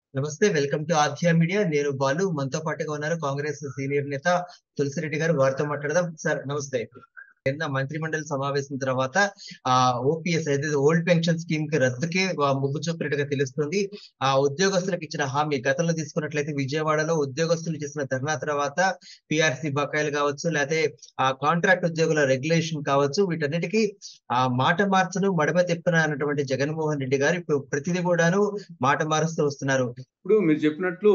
నమస్తే welcome to ఆధ్యా media నేను బాలు మనతో పాటుగా ఉన్నారు కాంగ్రెస్ సీనియర్ నేత తులసిరెడ్డి గారు వారితో మాట్లాడదాం సార్ నమస్తే నిన్న మంత్రిమండలి సమావేశం తర్వాత ఆ ఓపీఎస్ అయితే ఓల్డ్ పెన్షన్ స్కీమ్ కి రద్దుకి ఆ, మొగ్గు చూపినట్టుగా తెలుస్తుంది ఆ ఉద్యోగస్తులకు ఇచ్చిన హామీ గతంలో తీసుకున్నట్లయితే విజయవాడలో ఉద్యోగస్తులు చేసిన ధర్నా తర్వాత పిఆర్సీ బకాయిలు కావచ్చు లేకపోతే ఆ కాంట్రాక్ట్ ఉద్యోగుల రెగ్యులేషన్ కావచ్చు వీటన్నిటికీ ఆ మాట మార్చను మడమ తిప్పన అన్నటువంటి జగన్మోహన్ రెడ్డి గారు ఇప్పుడు ప్రతిదీ కూడాను మాట మారుస్తూ వస్తున్నారు ఇప్పుడు మీరు చెప్పినట్లు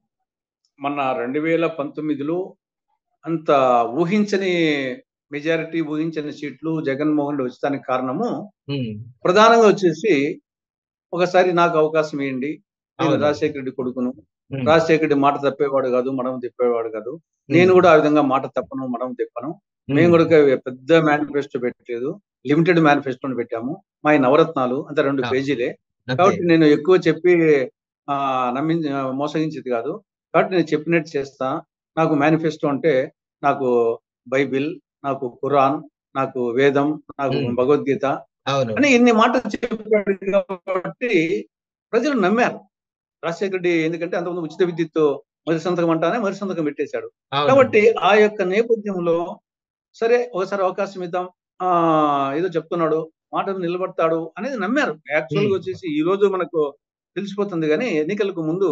మన రెండు వేల పంతొమ్మిదిలో అంత ఊహించని మెజారిటీ ఊహించని సీట్లు జగన్మోహన్ రెడ్డి వచ్చడానికి కారణము ఉమ్, ప్రధానంగా వచ్చేసి ఒకసారి నాకు అవకాశం ఇవ్వండి నేను అవును. రాజశేఖర రెడ్డి కొడుకును ఉమ్, రాజశేఖర రెడ్డి మాట తప్పేవాడు కాదు మడం తిప్పేవాడు కాదు నేను కూడా ఆ విధంగా మాట తప్పను మడం తిప్పను ఉమ్, మేము కూడా పెద్ద మేనిఫెస్టో పెట్టలేదు లిమిటెడ్ మేనిఫెస్టోని పెట్టాము మా ఈ నవరత్నాలు అంత రెండు ఆ. పేజీలే అంతే. కాబట్టి నేను ఎక్కువ చెప్పి ఆ నమ్మి మోసగించేది కాదు కాబట్టి నేను చెప్పినట్టు చేస్తా నాకు మేనిఫెస్టో అంటే నాకు బైబిల్ నాకు ఖురాన్ నాకు వేదం నాకు Hmm. భగవద్గీత అవును అని ఇన్ని మాటలు చెప్పాడు కాబట్టి ప్రజలు నమ్మారు రాజశేఖర రెడ్డి ఎందుకంటే అంతకుముందు ఉచిత విద్యుత్ మొదటి సంతకం అంటానే మొదటి సంతకం పెట్టేశాడు అవును. కాబట్టి ఆ యొక్క నేపథ్యంలో సరే ఒకసారి అవకాశం ఇద్దాం ఆ ఏదో చెప్తున్నాడు మాటలు నిలబడతాడు అనేది నమ్మారు యాక్చువల్ గా Hmm. వచ్చేసి ఈ రోజు మనకు తెలిసిపోతుంది కానీ ఎన్నికలకు ముందు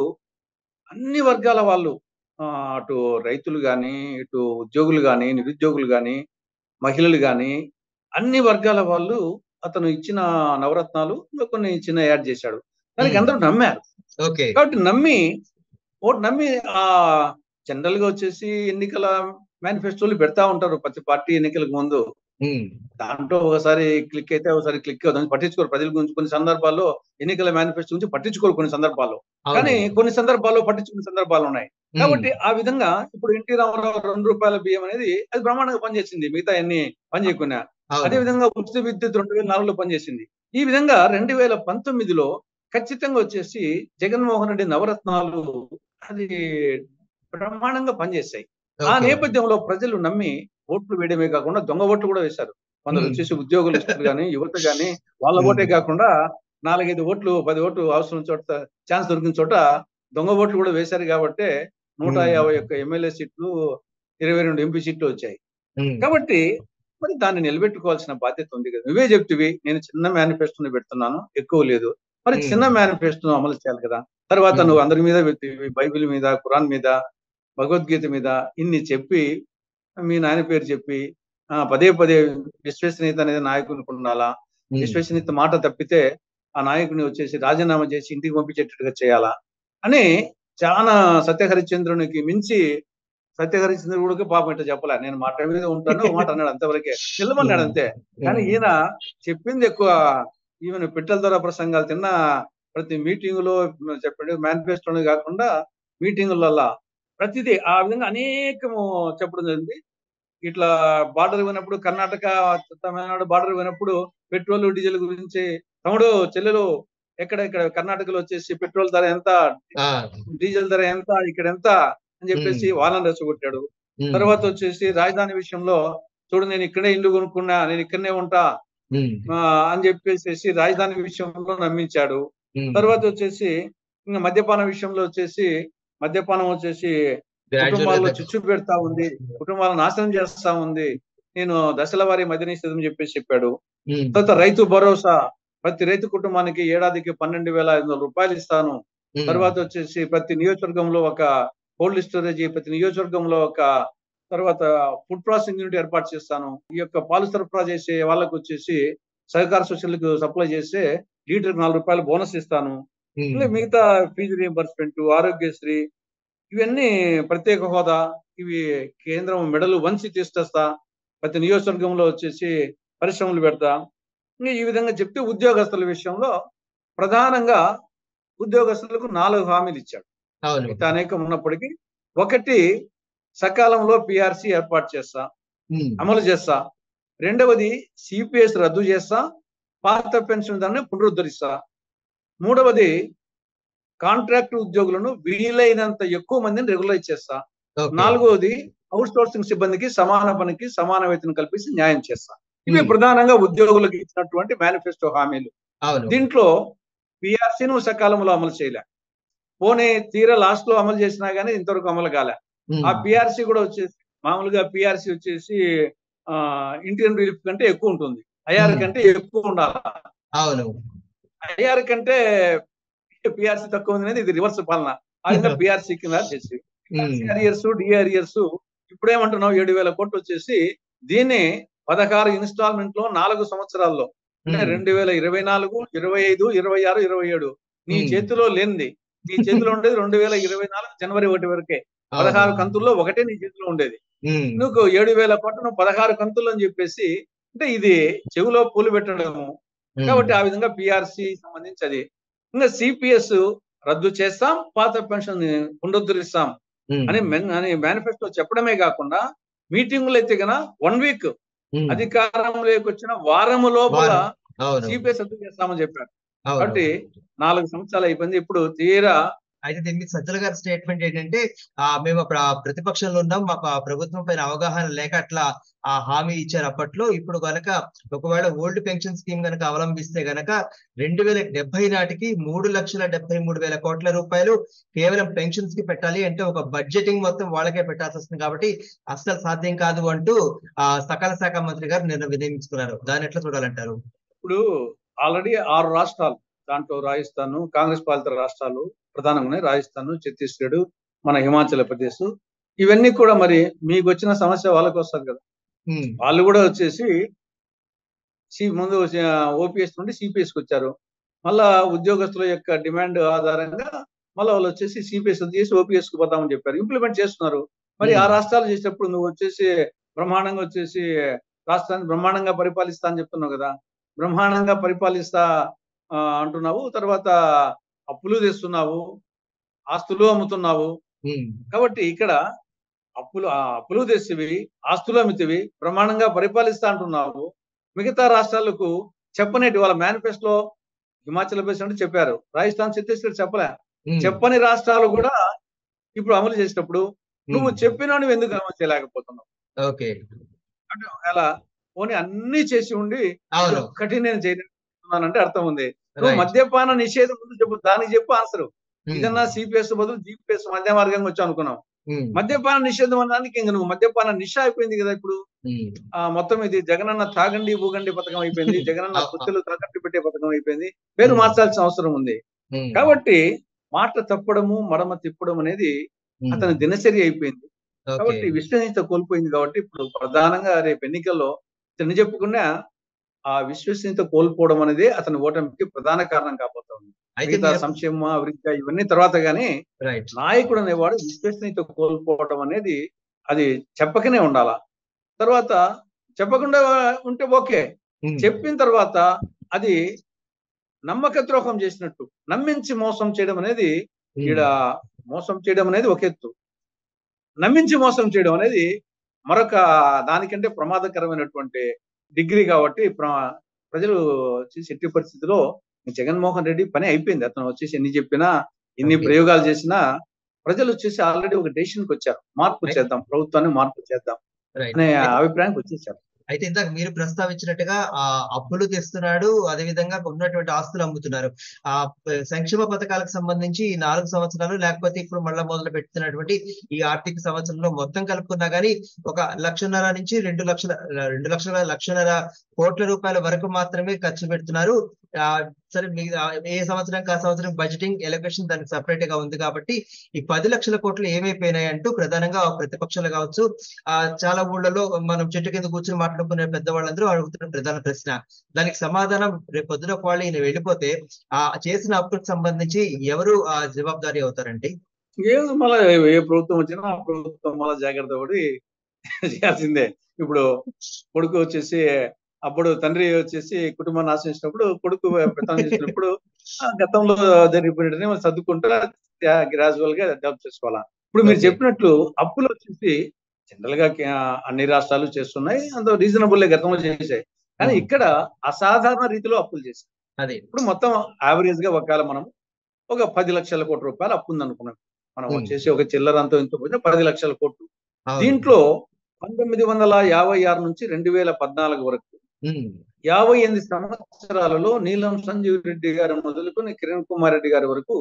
అన్ని వర్గాల వాళ్ళు ఆ, అటు రైతులు కానీ ఇటు ఉద్యోగులు కానీ నిరుద్యోగులు కానీ మహిళలు కానీ అన్ని వర్గాల వాళ్ళు అతను ఇచ్చిన నవరత్నాలు ఇంకా కొన్ని చిన్న యాడ్ చేశాడు దానికి Hmm. అందరూ నమ్మారు ఓకే కాబట్టి నమ్మి ఓటు నమ్మి ఆ జనరల్ గా వచ్చేసి ఎన్నికల మేనిఫెస్టోలు పెడతా ఉంటారు ప్రతి పార్టీ ఎన్నికలకు ముందు ఉమ్, దాంట్లో ఒకసారి క్లిక్ అయితే ఒకసారి క్లిక్ అవుతుంది పట్టించుకోరు ప్రజల గురించి కొన్ని సందర్భాల్లో ఎన్నికల మేనిఫెస్టో గురించి పట్టించుకోరు కొన్ని సందర్భాల్లో అవును. కానీ కొన్ని సందర్భాల్లో పట్టించుకునే సందర్భాలు ఉన్నాయి ఉమ్, కాబట్టి ఆ విధంగా ఇప్పుడు ఎన్టీ రామారావు రెండు రూపాయల బియ్యం అనేది అది బ్రహ్మాండంగా పనిచేసింది మిగతా అన్ని పనిచేయకున్నా అవును. అదే విధంగా ఉచిత విద్యుత్ రెండు వేల నాలుగులో పనిచేసింది ఈ విధంగా రెండు వేల పంతొమ్మిదిలో ఖచ్చితంగా వచ్చేసి జగన్మోహన్ రెడ్డి నవరత్నాలు అది బ్రహ్మాండంగా పనిచేశాయి ఆ ఓకే. నేపథ్యంలో ప్రజలు నమ్మి ఓట్లు వేయడమే కాకుండా దొంగ ఓట్లు కూడా వేశారు కొందరు Hmm. వచ్చేసి ఉద్యోగులు కానీ యువత కానీ వాళ్ళ Hmm. ఓటే కాకుండా నాలుగైదు ఓట్లు పది ఓట్లు అవసరం చోట ఛాన్స్ దొరికిన చోట దొంగ ఓట్లు కూడా వేశారు కాబట్టి నూట Hmm. యాభై ఒక్క ఎమ్మెల్యే సీట్లు ఇరవై రెండు ఎంపీ సీట్లు వచ్చాయి ఉమ్, కాబట్టి మరి దాన్ని నిలబెట్టుకోవాల్సిన బాధ్యత ఉంది కదా నువ్వే చెప్తివి నేను చిన్న మేనిఫెస్టోని పెడుతున్నాను ఎక్కువ లేదు మరి Hmm. చిన్న మేనిఫెస్టోను అమలు చేయాలి కదా తర్వాత Hmm. నువ్వు అందరి మీద పెట్టివి బైబిల్ మీద ఖురాన్ మీద భగవద్గీత మీద ఇన్ని చెప్పి మీ నాయన పేరు చెప్పి ఆ పదే పదే విశ్వసనీయత అనేది నాయకునికి ఉండాలా ఉమ్, విశ్వసనీయత మాట తప్పితే ఆ నాయకుని వచ్చేసి రాజీనామా చేసి ఇంటికి పంపించేటట్టుగా చేయాలా అని చాలా సత్యహరిశ్చంద్రునికి మించి సత్యహరిశ్చంద్రుడు కూడా పాపం ఇట్లా చెప్పలే నేను మాట మీద ఉంటాను ఒక మాట అన్నాడు అంతవరకే నిలబడినాడు అంతే కానీ ఉమ్, ఈయన చెప్పింది ఎక్కువ ఈవెన్ పిట్టల ద్వారా ప్రసంగాలు తిన్న ప్రతి మీటింగ్ లో చెప్పండి మేనిఫెస్టోనే కాకుండా మీటింగులలో ప్రతిదీ ఆ విధంగా అనేకము చెప్పడం జరిగింది ఇట్లా బార్డర్ పోయినప్పుడు కర్ణాటక తమిళనాడు బార్డర్ పోయినప్పుడు పెట్రోల్ డీజిల్ గురించి తమ్ముడు చెల్లెలు ఎక్కడ ఇక్కడ కర్ణాటకలో వచ్చేసి పెట్రోల్ ధర ఎంత ఆ, డీజిల్ ధర ఎంత ఇక్కడ ఎంత అని చెప్పేసి వాళ్ళని రెచ్చగొట్టాడు ఉమ్, తర్వాత వచ్చేసి రాజధాని విషయంలో చూడు నేను ఇక్కడే ఇల్లు కొనుక్కున్నా నేను ఇక్కడనే ఉంటా ఉమ్, ఆ, అని చెప్పేసి రాజధాని విషయంలో నమ్మించాడు ఉమ్, తర్వాత వచ్చేసి ఇంకా మద్యపాన విషయంలో వచ్చేసి మద్యపానం వచ్చేసి gradual కుటుంబాల్లో గా- చిచ్చు పెడతా ఉంది కుటుంబాలను నాశనం చేస్తా ఉంది నేను దశల వారి మధ్యనిస్తుందని చెప్పేసి చెప్పాడు ఉమ్, తర్వాత రైతు భరోసా ప్రతి రైతు కుటుంబానికి ఏడాదికి పన్నెండు వేల ఐదు వందల రూపాయలు ఇస్తాను ఉమ్, తర్వాత వచ్చేసి ప్రతి నియోజకవర్గంలో ఒక కోల్డ్ స్టోరేజ్ ప్రతి నియోజకవర్గంలో ఒక తర్వాత ఫుడ్ ప్రాసెసింగ్ యూనిట్ ఏర్పాటు చేస్తాను ఈ యొక్క పాలు సరఫరా చేసే వాళ్ళకు వచ్చేసి సహకార సొసైటీలకు సప్లై చేస్తే లీటర్ నాలుగు రూపాయలు బోనస్ ఇస్తాను ఉమ్, ఇంకా మిగతా ఫీజు రియంబర్స్మెంట్ ఆరోగ్యశ్రీ ఇవన్నీ ప్రత్యేక హోదా ఇవి కేంద్రం మెడలు వంచి తీసుకొస్తా ప్రతి నియోజకవర్గంలో వచ్చేసి పరిశ్రమలు పెడతా ఇంకా ఈ విధంగా చెప్తే ఉద్యోగస్తుల విషయంలో ప్రధానంగా ఉద్యోగస్తులకు నాలుగు హామీలు ఇచ్చాడు అవును మిగతా అనేకం ఉన్నప్పటికీ ఒకటి సకాలంలో పిఆర్సి ఏర్పాటు చేస్తా ఉమ్, అమలు చేస్తా రెండవది సిపిఎస్ రద్దు చేస్తా పాత పెన్షన్ దాన్ని పునరుద్ధరిస్తా మూడవది కాంట్రాక్ట్ ఉద్యోగులను వీలైనంత ఎక్కువ మందిని రెగ్యులైజ్ చేస్తా ఓకే. నాలుగవది అవుట్ సోర్సింగ్ సిబ్బందికి సమాన పనికి సమాన వేతనం కల్పించి న్యాయం చేస్తా ఇవి ఉమ్, ప్రధానంగా ఉద్యోగులకు ఇచ్చినటువంటి మేనిఫెస్టో హామీలు అవును దీంట్లో పిఆర్సీ నువ్వు సకాలంలో అమలు చేయలే పోనీ తీరా లాస్ట్ లో అమలు చేసినా గానీ ఇంతవరకు అమలు కాలే ఉమ్, ఆ పిఆర్సీ కూడా వచ్చేసి మామూలుగా పిఆర్సీ వచ్చేసి ఆ ఇంటియన్ రిలీఫ్ కంటే ఎక్కువ ఉంటుంది ఐఆర్ Hmm. కంటే ఎక్కువ ఉండాలి అవును ఐఆర్ కంటే పిఆర్సీ తక్కువ ఉంది అనేది ఇది రివర్స్ పాలన ఆ విధంగా పిఆర్సీ కింద చేసి ఉమ్, అరియర్స్ డిఆర్ఇయర్స్ ఇప్పుడేమంటున్నావు ఏడు వేల కోట్లు వచ్చేసి దీన్ని పదహారు ఇన్స్టాల్మెంట్ లో నాలుగు సంవత్సరాల్లో అంటే ఉమ్, రెండు వేల ఇరవై నాలుగు ఇరవై ఐదు ఇరవై ఆరు ఇరవై ఏడు నీ Hmm. చేతిలో లేనిది నీ చేతిలో ఉండేది రెండు వేల ఇరవై నాలుగు జనవరి ఒకటి వరకే పదహారు అవును. కంతుల్లో ఒకటే నీ చేతిలో ఉండేది ఉమ్, నువ్వు ఏడు వేల కోట్లను పదహారు కంతులు అని చెప్పేసి అంటే ఇది చెవిలో పూలు పెట్టడము ఉమ్, కాబట్టి ఆ విధంగా పిఆర్సి సంబంధించి అది ఇంకా సిపిఎస్ రద్దు చేస్తాం పాత పెన్షన్ పునరుద్ధరిస్తాం ఉమ్, అని మెన్- అని మేనిఫెస్టో చెప్పడమే కాకుండా మీటింగులు అయితే గన వన్ వీక్ ఉమ్, అధికారంలోకి వచ్చిన వారము లోపల వారం. అవును సిపిఎస్ రద్దు చేస్తామని చెప్పారు అవును. కాబట్టి నాలుగు సంవత్సరాలు అయిపోయింది ఇప్పుడు తీరా అయితే దీని మీద సజ్జల గారి స్టేట్మెంట్ ఏంటంటే ఆ మేము ప్ర- ప్రతిపక్షంలో ఉన్నాం మాకు ఆ ప్రభుత్వం పైన అవగాహన లేక అట్లా ఆ హామీ ఇచ్చారు అప్పట్లో ఇప్పుడు గనక ఒకవేళ ఓల్డ్ పెన్షన్ స్కీమ్ గనక అవలంబిస్తే గనక రెండు వేల డెబ్బై నాటికి మూడు లక్షల డెబ్బై మూడు వేల కోట్ల రూపాయలు కేవలం పెన్షన్స్ కి పెట్టాలి అంటే ఒక బడ్జెటింగ్ మొత్తం వాళ్ళకే పెట్టాల్సి వస్తుంది కాబట్టి అస్సలు సాధ్యం కాదు అంటూ ఆ సకల శాఖ మంత్రి గారు నిన్న వినియోగించుకున్నారు దాన్ని ఎట్లా చూడాలంటారు ఇప్పుడు ఆల్రెడీ ఆరు రాష్ట్రాలు దాంట్లో రాజస్థాన్ కాంగ్రెస్ పాలిత రాష్ట్రాలు ప్రధానంగా ఉన్నాయి రాజస్థాన్ ఛత్తీస్గఢ్ మన హిమాచల్ ప్రదేశ్ ఇవన్నీ కూడా మరి మీకు వచ్చిన సమస్య వాళ్ళకి వస్తుంది కదా ఉమ్, వాళ్ళు కూడా వచ్చేసి సి ముందు ఓపీఎస్ నుండి సిపిఎస్ కి వచ్చారు మళ్ళా ఉద్యోగస్తుల యొక్క డిమాండ్ ఆధారంగా మళ్ళీ వాళ్ళు వచ్చేసి సిపిఎస్ చేసి ఓపీఎస్ కు పోతామని చెప్పారు ఇంప్లిమెంట్ చేస్తున్నారు మరి ఆ Hmm. రాష్ట్రాలు చేసేటప్పుడు నువ్వు వచ్చేసి బ్రహ్మాండంగా వచ్చేసి రాష్ట్రాన్ని బ్రహ్మాండంగా పరిపాలిస్తా అని చెప్తున్నావు కదా బ్రహ్మాండంగా పరిపాలిస్తా ఆ, అంటున్నావు తర్వాత అప్పులు తెస్తున్నావు ఆస్తులు అమ్ముతున్నావు ఉమ్, కాబట్టి ఇక్కడ అప్పులు ఆ అప్పులు తెచ్చివి ఆస్తులు అమ్మితివి బ్రహ్మాండంగా పరిపాలిస్తా అంటున్నావు మిగతా రాష్ట్రాలకు చెప్పనేటి వాళ్ళ మేనిఫెస్టోలో హిమాచల్ ప్రదేశ్ అంటే చెప్పారు రాజస్థాన్ ఛత్తీస్గఢ్ చెప్పలే ఉమ్, చెప్పని రాష్ట్రాలు కూడా ఇప్పుడు అమలు చేసేటప్పుడు నువ్వు ఉమ్, చెప్పినా నువ్వు ఎందుకు అమలు చేయలేకపోతున్నావు ఓకే అంటే ఒకవేళ పోనీ అన్ని చేసి ఉండి అవును ఒక్కటి నేను చేయలేకపోతున్నానంటే అర్థం ఉంది నువ్వు రైట్ మద్యపాన నిషేధం ముందు చెప్పు దానికి చెప్పు ఆన్సర్ ఉమ్, ఇదన్నా సిపిఎస్ బదులు జిపిఎస్ మధ్య మార్గంగా వచ్చావు అనుకున్నావు ఉమ్, మద్యపాన నిషేధం అనడానికి ఇంక నువ్వు మద్యపాన నిష అయిపోయింది కదా ఇప్పుడు ఉమ్, ఆ మొత్తం ఇది జగనన్న తాగండి ఊగండి పథకం అయిపోయింది జగనన్న ఆ, ఆ. పుత్తులు తాకట్టు పెట్టే పథకం అయిపోయింది పేరు ఉమ్. మార్చాల్సిన అవసరం ఉంది ఉమ్, కాబట్టి మాట తప్పడము మడమ తిప్పడం అనేది ఉమ్, అతని దినచర్య అయిపోయింది ఓకే కాబట్టి విశ్వసనీయత కోల్పోయింది కాబట్టి ఇప్పుడు ప్రధానంగా రేపు ఎన్నికల్లో ఇతను చెప్పుకున్నా ఆ విశ్వసనీయత కోల్పోవడం అనేది అతని ఓటమికి ప్రధాన కారణం కాబోతోంది అయితే మిగతా మీరు- సంక్షేమ అభివృద్ధి ఇవన్నీ తర్వాత గానీ రైట్ నాయకుడు అనేవాడు విశ్వసనీయత కోల్పోవడం అనేది అది చెప్పకనే ఉండాలా తర్వాత చెప్పకుండా ఉంటే ఓకే ఉమ్, చెప్పిన తర్వాత అది నమ్మక ద్రోహం చేసినట్టు నమ్మించి మోసం చేయడం అనేది ఉమ్, ఈడ మోసం చేయడం అనేది ఒక ఎత్తు నమ్మించి మోసం చేయడం అనేది మరొక దానికంటే ప్రమాదకరమైనటువంటి డిగ్రీ కాబట్టి ప్ర- ప్రజలు వచ్చేసి ఎట్టి పరిస్థితిలో జగన్మోహన్ రెడ్డి పని అయిపోయింది అతను వచ్చేసి ఎన్ని చెప్పినా ఎన్ని Okay. ప్రయోగాలు చేసినా ప్రజలు వచ్చేసి ఆల్రెడీ ఒక డెసిషన్ కి వచ్చారు మార్పు Right. చేద్దాం ప్రభుత్వాన్ని మార్పు చేద్దాం రైట్ అనే అభిప్రాయానికి వచ్చేసారు అయితే ఇందాక మీరు ప్రస్తావించినట్టుగా ఆ అప్పులు తెస్తున్నాడు అదే విధంగా ఉన్నటువంటి ఆస్తులు అమ్ముతున్నారు ఆ ప- సంక్షేమ పథకాలకు సంబంధించి ఈ నాలుగు సంవత్సరాలు లేకపోతే ఇప్పుడు మళ్ళా మొదలు పెడుతున్నటువంటి ఈ ఆర్థిక సంవత్సరంలో మొత్తం కలుపుకున్నా గానీ ఒక లక్షన్నర నుంచి రెండు లక్షల రెండు లక్షల లక్షన్నర కోట్ల రూపాయల వరకు మాత్రమే ఖర్చు పెడుతున్నారు ఆ సరే మీ ఆ, ఏ సంవత్సరం ఆ సంవత్సరం బడ్జెటింగ్ ఎలొకేషన్ దానికి సపరేట్ గా ఉంది కాబట్టి ఈ పది లక్షల కోట్లు ఏమైపోయినాయి అంటూ ప్రధానంగా ప్రతిపక్షాలు కావచ్చు ఆ చాలా ఊళ్ళలో మనం చెట్టు కింద కూర్చొని మాట్లాడుకునే పెద్దవాళ్ళందరూ అడుగుతున్న ప్రధాన ప్రశ్న దానికి సమాధానం రేపు పొద్దున వాళ్ళు ఈయన వెళ్ళిపోతే ఆ చేసిన అప్పులకు సంబంధించి ఎవరు ఆ జవాబుదారీ అవుతారండి ఏం మళ్ళీ ఏ ప్రభుత్వం వచ్చినా ఆ ప్రభుత్వం మళ్ళీ జాగ్రత్త పడి చేయాల్సిందే ఇప్పుడు కొడుకు వచ్చేసి అప్పుడు తండ్రి వచ్చేసి కుటుంబాన్ని ఆశ్రయించినప్పుడు కొడుకు పెత్తనం చేసినప్పుడు ఆ గతంలో జరిగిపోయినట్టునే మనం సర్దుకుంటా గ్రాజువల్ గా డెవలప్ చేసుకోవాలా ఇప్పుడు మీరు Okay. చెప్పినట్లు అప్పులు వచ్చేసి జనరల్ గా ఆ, అన్ని రాష్ట్రాలు చేస్తున్నాయి అంత రీజనబుల్ గతంలో చేశాయి కానీ Hmm. ఇక్కడ అసాధారణ రీతిలో అప్పులు చేశాయి అదే ఇప్పుడు మొత్తం యావరేజ్ గా ఒకవేళ మనం ఒక పది లక్షల కోట్ల రూపాయలు అప్పు ఉంది అనుకున్నాం మనం Hmm. వచ్చేసి ఒక చిల్లరంతో ఇంత పోతే పది లక్షల కోట్లు అవును. దీంట్లో పంతొమ్మిది వందల యాభై ఆరు నుంచి రెండు వేల పద్నాలుగు వరకు ఉమ్, యాభై ఎనిమిది సంవత్సరాలలో నీలం సంజీవ్ రెడ్డి గారు మొదలుకొని కిరణ్ కుమార్ రెడ్డి గారి వరకు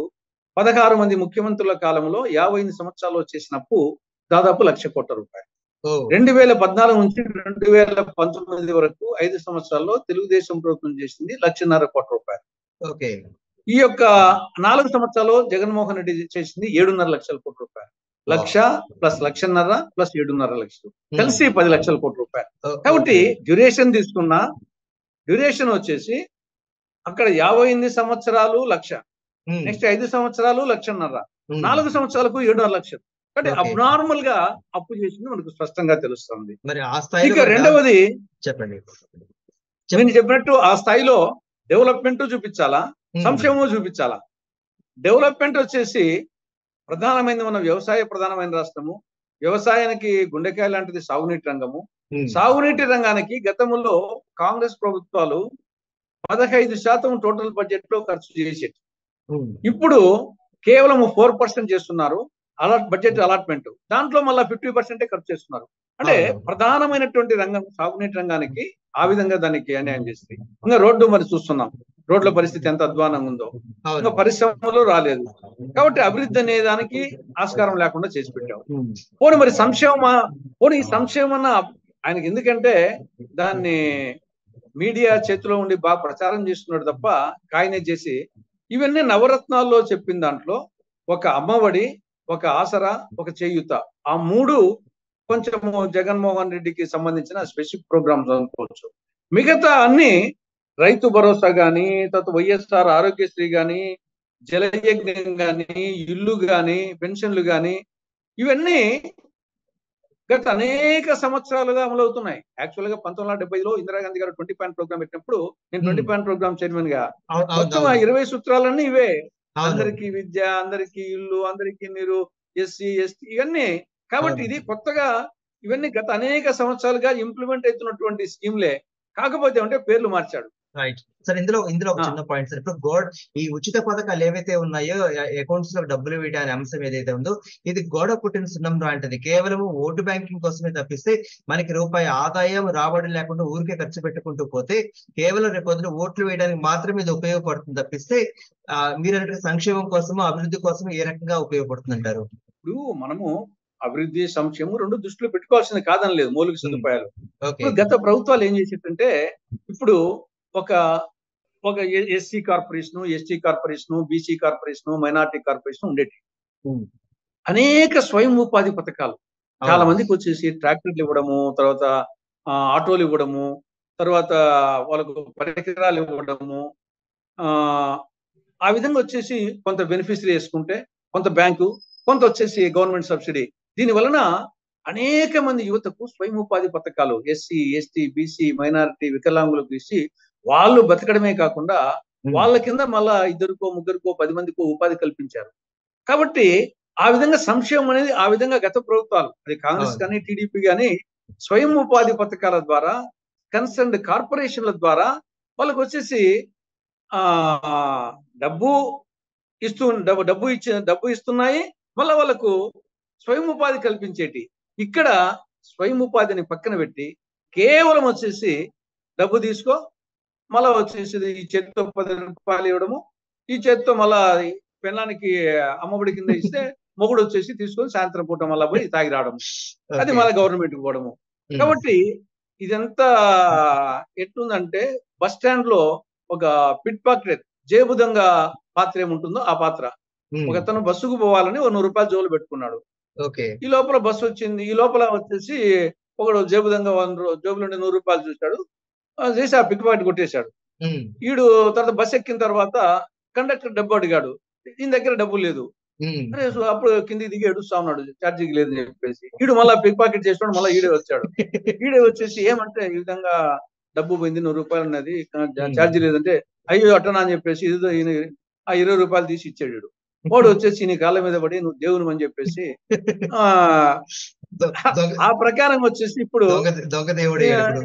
పదహారు మంది ముఖ్యమంత్రుల కాలంలో యాభై ఎనిమిది సంవత్సరాల్లో చేసిన అప్పు దాదాపు లక్ష కోట్ల రూపాయలు ఓ రెండు వేల పద్నాలుగు నుంచి రెండు వేల పంతొమ్మిది వరకు ఐదు సంవత్సరాల్లో తెలుగుదేశం ప్రభుత్వం చేసింది లక్షన్నర కోట్ల రూపాయలు ఓకే ఈ యొక్క నాలుగు సంవత్సరాలు జగన్మోహన్ రెడ్డి చేసింది ఏడున్నర లక్షల కోట్ల రూపాయలు లక్ష ప్లస్ లక్షన్నర ప్లస్ ఏడున్నర లక్షలు కలిసి పది లక్షల కోట్ల రూపాయలు కాబట్టి డ్యూరేషన్ తీసుకున్న డ్యూరేషన్ వచ్చేసి అక్కడ యాభై ఎనిమిది సంవత్సరాలు లక్ష నెక్స్ట్ ఐదు సంవత్సరాలు లక్షన్నర నాలుగు సంవత్సరాలకు ఏడున్నర లక్షలు అంటే Okay. అబ్నార్మల్ గా అప్పు చేసింది మనకు స్పష్టంగా తెలుస్తుంది మరి ఆ స్థాయిలో ఇక మరి రెండవది చెప్పండి నేను చెప్పినట్టు ఆ స్థాయిలో డెవలప్మెంట్ చూపించాలా ఉమ్, సంక్షేమం చూపించాలా డెవలప్మెంట్ వచ్చేసి ప్రధానమైనది మన వ్యవసాయ ప్రధానమైన రాష్ట్రము వ్యవసాయానికి గుండెకాయ లాంటిది సాగునీటి రంగము ఉమ్, సాగునీటి రంగానికి గతంలో కాంగ్రెస్ ప్రభుత్వాలు పదహైదు శాతం టోటల్ బడ్జెట్ లో ఖర్చు చేసేది ఉమ్, ఇప్పుడు కేవలం ఫోర్ పర్సెంట్ చేస్తున్నారు అలాట్ బడ్జెట్ అలాట్మెంట్ దాంట్లో మళ్ళీ ఫిఫ్టీ పర్సెంటే ఖర్చు చేస్తున్నారు అంటే అవును. ప్రధానమైనటువంటి రంగం సాగునీటి రంగానికి ఆ విధంగా దానికి అన్యాయం చేస్తుంది ఇంకా రోడ్డు మరి చూస్తున్నాం రోడ్ల పరిస్థితి ఎంత అధ్వానంగా ఉందో అవును. ఇంకా పరిశ్రమలు రాలేదు కాబట్టి అభివృద్ధి అనే దానికి ఆస్కారం లేకుండా చేసి పెట్టాం ఉమ్, పోనీ మరి సంక్షేమ పోనీ ఈ సంక్షేమం అన్న ఆయనకి ఎందుకంటే దాన్ని మీడియా చేతిలో ఉండి బాగా ప్రచారం చేస్తున్నాడు తప్ప కాయనే చేసి ఇవన్నీ నవరత్నాల్లో చెప్పిన దాంట్లో ఒక అమ్మఒడి ఒక ఆసరా ఒక చేయుత ఆ మూడు కొంచెము జగన్మోహన్ రెడ్డికి సంబంధించిన స్పెసిఫిక్ ప్రోగ్రామ్స్ అనుకోవచ్చు మిగతా అన్ని రైతు భరోసా గాని తర్వాత వైఎస్ఆర్ ఆరోగ్యశ్రీ గాని జలయజ్ఞం గాని ఇల్లు గాని పెన్షన్లు గాని ఇవన్నీ గత అనేక సంవత్సరాలుగా అమలవుతున్నాయి యాక్చువల్ గా పంతొమ్మిది వందల డెబ్బైలో ఇందిరాగాంధీ గారు ట్వంటీ పాయింట్ ప్రోగ్రామ్ పెట్టినప్పుడు నేను twenty Hmm. Point program chairman గా అవును, అవును, మొత్తం ఆ అవును. ఇరవై సూత్రాలన్నీ ఇవే అవును. అందరికి విద్య అందరికి ఇల్లు అందరికి నీరు ఎస్సీ ఎస్టీ ఇవన్నీ కాబట్టి అవును. ఇది కొత్తగా ఇవన్నీ గత అనేక సంవత్సరాలుగా ఇంప్లిమెంట్ అవుతున్నటువంటి స్కీమ్లే కాకపోతే అంటే పేర్లు మార్చాడు రైట్ సార్ ఇందులో ఇందులో ఒక ఆ. చిన్న పాయింట్ సార్ ఇప్పుడు గోడ ఈ ఉచిత పథకాలు ఏవైతే ఉన్నాయో అకౌంట్స్ లో డబ్బులు వేయడం అనే అంశం ఏదైతే ఉందో ఇది గోడ పుట్టిన సున్నం లాంటిది కేవలం ఓటు బ్యాంకింగ్ కోసమే తప్పిస్తే మనకి రూపాయి ఆదాయం రాబడి లేకుండా ఊరికే ఖర్చు పెట్టుకుంటూ పోతే కేవలం రేపు పొద్దున ఓట్లు వేయడానికి మాత్రమే ఇది ఉపయోగపడుతుంది తప్పిస్తే ఆ, మీరు అన్నట్టు సంక్షేమం కోసము అభివృద్ధి కోసం ఏ రకంగా ఉపయోగపడుతుంది అంటారు ఇప్పుడు మనము అభివృద్ధి సంక్షేమం రెండు దృష్టిలో పెట్టుకోవాల్సింది కాదని లేదు మౌలిక సదుపాయాలు ఓకే ఇప్పుడు గత ప్రభుత్వాలు ఏం చేసేటంటే ఇప్పుడు ఒక ఒక SC corporation ST corporation BC corporation minority corporation ఉండేటి ఉమ్. అనేక స్వయం ఉపాధి పథకాలు చాలా మందికి వచ్చేసి ట్రాక్టర్లు ఇవ్వడము తర్వాత ఆ, ఆటోలు ఇవ్వడము తర్వాత వాళ్ళకు పరికరాలు ఇవ్వడము ఆ ఆ విధంగా వచ్చేసి కొంత బెనిఫిషరీ వేసుకుంటే కొంత బ్యాంకు కొంత వచ్చేసి గవర్నమెంట్ సబ్సిడీ దీని వలన అనేక మంది యువతకు స్వయం ఉపాధి పథకాలు ఎస్సీ ఎస్టీ బీసీ మైనారిటీ వికలాంగులకు ఇచ్చి వాళ్ళు బతకడమే కాకుండా ఉమ్. వాళ్ళ కింద మళ్ళా ఇద్దరికో ముగ్గురికో పది మందికో ఉపాధి కల్పించారు కాబట్టి ఆ విధంగా సంక్షేమం అనేది ఆ విధంగా గత ప్రభుత్వాలు అది కాంగ్రెస్ అవును. కానీ టీడీపీ కానీ స్వయం ఉపాధి పథకాల ద్వారా కన్సర్న్డ్ కార్పొరేషన్ల ద్వారా వాళ్ళకి వచ్చేసి ఆ డబ్బు ఇస్తూ డబ్బు డబ్బు ఇచ్చి డబ్బు ఇస్తున్నాయి మళ్ళీ వాళ్ళకు స్వయం ఉపాధి కల్పించేటి ఇక్కడ స్వయం ఉపాధిని పక్కన పెట్టి కేవలం వచ్చేసి డబ్బు తీసుకో మళ్ళా వచ్చేసి ఈ చేతితో పది రూపాయలు ఇవ్వడము ఈ చేతితో మళ్ళా పెళ్ళానికి అమ్మఒడి కింద ఇస్తే మొగుడు వచ్చేసి తీసుకొని సాయంత్రం పూట మళ్ళా పోయి తాగి రావడం అది ఓకే. మళ్ళీ గవర్నమెంట్ పోవడము ఉమ్. కాబట్టి ఇదంతా ఎట్లుందంటే బస్ స్టాండ్ లో ఒక పిట్ పాకెట్ జేబు దొంగ పాత్ర ఏముంటుందో ఆ పాత్ర ఉమ్. ఒక అతను బస్సుకు పోవాలని ఒక నూరు రూపాయలు జోలు పెట్టుకున్నాడు ఓకే ఈ లోపల బస్సు వచ్చింది ఈ లోపల వచ్చేసి ఒకడు జేబు దొంగ వంద రూ- జేబులో ఉండే నూరు రూపాయలు చూశాడు ఆ, చేసి ఆ పిక్ పాకెట్ కొట్టేశాడు ఉమ్. ఈడు తర్వాత బస్ ఎక్కిన తర్వాత కండక్టర్ డబ్బు అడిగాడు ఈయన దగ్గర డబ్బు లేదు ఉమ్. అరే సో అప్పుడు కిందికి దిగి ఏడుస్తా ఉన్నాడు ఛార్జీకి లేదని చెప్పేసి ఈడు మళ్ళా పిక్ పాకెట్ చేసినాడు మళ్ళీ ఈడే వచ్చాడు ఈడే వచ్చేసి ఏమంటే ఈ విధంగా డబ్బు పోయింది నూరు రూపాయలు ఉన్నది ఛార్జీ లేదంటే అయ్యో అట్టనా అని చెప్పేసి ఇదిగో ఈయన ఆ ఇరవై రూపాయలు తీసి ఇచ్చాడు ఈడు. వాడు వచ్చేసి నీ కాళ్ళ మీద పడి నువ్వు దేవుని అని చెప్పేసి ఆ దొ- దొంగ ఆ ప్రకారం వచ్చేసి ఇప్పుడు దొంగ దొంగ దేవుడే ఇప్పుడు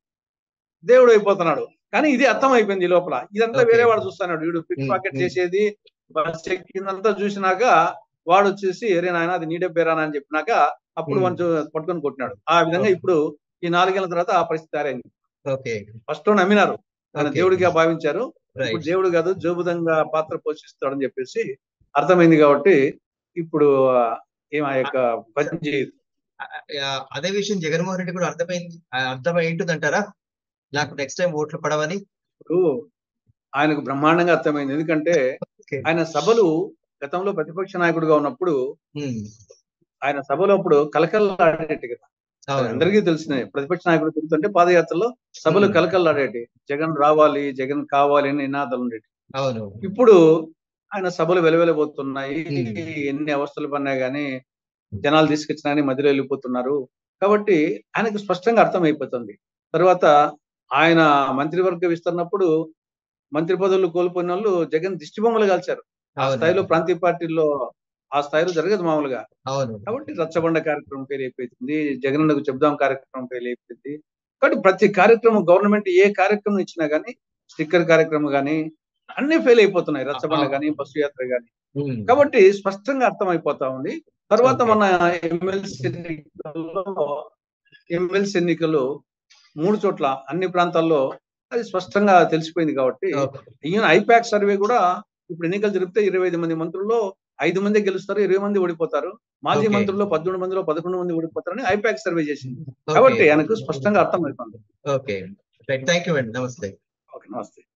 దేవుడు అయిపోతున్నాడు కానీ ఇది అర్థం అయిపోయింది ఈ లోపల ఇదంతా Okay. వేరే వాడు చూస్తున్నాడు వీడు పిక్ Hmm, పాకెట్ hmm. చేసేది బస్ ఎక్కిందంతా చూసినాక వాడు వచ్చేసి అరే నాయన అది నీ డబ్బేరానా అని చెప్పినాక అప్పుడు Hmm. కొంచెం పట్టుకొని కొట్టినాడు ఆ విధంగా Okay. ఇప్పుడు ఈ నాలుగేళ్ల తర్వాత ఆ పరిస్థితి తయారైంది ఓకే ఫస్ట్ లో నమ్మినారు ఆయన Okay. దేవుడిగా భావించారు ఇప్పుడు రైట్ దేవుడు కాదు జోబుదంగా పాత్ర పోషిస్తాడని చెప్పేసి అర్థమైంది కాబట్టి ఇప్పుడు ఆ, ఏం ఆ యొక్క పని చేయదు ఆ, అదే విషయం జగన్మోహన్ రెడ్డి కూడా అర్థమైంది ఆ, అర్థమై ఉంటుందంటారా నాకు నెక్స్ట్ టైం ఓట్లు పడవని ఇప్పుడు ఆయనకు బ్రహ్మాండంగా అర్థమైంది ఎందుకంటే Okay. ఆయన సభలు గతంలో ప్రతిపక్ష నాయకుడిగా ఉన్నప్పుడు ఉమ్, ఆయన సభలో అప్పుడు కలకల్లాడేటి కదా అవును అందరికీ తెలిసిన ప్రతిపక్ష నాయకుడు తిరుగుతుంటే పాదయాత్రలో సభలు Hmm. కలకల్లాడేటి జగన్ రావాలి జగన్ కావాలి అని నినాదాలు ఉండేటి అవును ఇప్పుడు ఆయన సభలు వెలవెలబోతున్నాయి Hmm. ఎన్ని అవస్థలు పడినా గానీ జనాలు తీసుకొచ్చినా గానీ మధ్యలో వెళ్ళిపోతున్నారు కాబట్టి ఆయనకు స్పష్టంగా అర్థమైపోతుంది తర్వాత ఆయన మంత్రివర్గ విస్తరణప్పుడు మంత్రి పదవులు కోల్పోయిన వాళ్ళు జగన్ దిష్టి బొమ్మలు కాల్చారు ఆ అవును. స్థాయిలో ప్రాంతీయ పార్టీల్లో ఆ స్థాయిలో జరగదు మామూలుగా అవును కాబట్టి రచ్చబండ కార్యక్రమం ఫెయిల్ అయిపోయింది జగనన్నకు చెప్దాం కార్యక్రమం ఫెయిల్ అయిపోయింది కాబట్టి ప్రతి కార్యక్రమం గవర్నమెంట్ ఏ కార్యక్రమం ఇచ్చినా గానీ స్టిక్కర్ కార్యక్రమం గానీ అన్ని ఫెయిల్ అయిపోతున్నాయి రచ్చబండ అవును. గానీ బస్సు యాత్ర గానీ ఉమ్, కాబట్టి స్పష్టంగా అర్థమైపోతా ఉంది తర్వాత Okay. మన ఎమ్మెల్సీ ఎన్నికల్లో ఎమ్మెల్సీ ఎన్నికలు మూడు చోట్ల అన్ని ప్రాంతాల్లో అది స్పష్టంగా తెలిసిపోయింది కాబట్టి ఓకే. ఈయన ఐపాక్ సర్వే కూడా ఇప్పుడు ఎన్నికలు జరిపితే ఇరవై ఐదు మంది మంత్రుల్లో ఐదు మంది గెలుస్తారు ఇరవై మంది ఓడిపోతారు మాజీ Okay. మంత్రుల్లో పద్దెనిమిది మందిలో పదకొండు మంది ఓడిపోతారని ఐపాక్ సర్వే చేసింది ఓకే. కాబట్టి ఆయనకు స్పష్టంగా అర్థమవుతుంది ఓకే రైట్ థ్యాంక్ యూ అండి నమస్తే ఓకే నమస్తే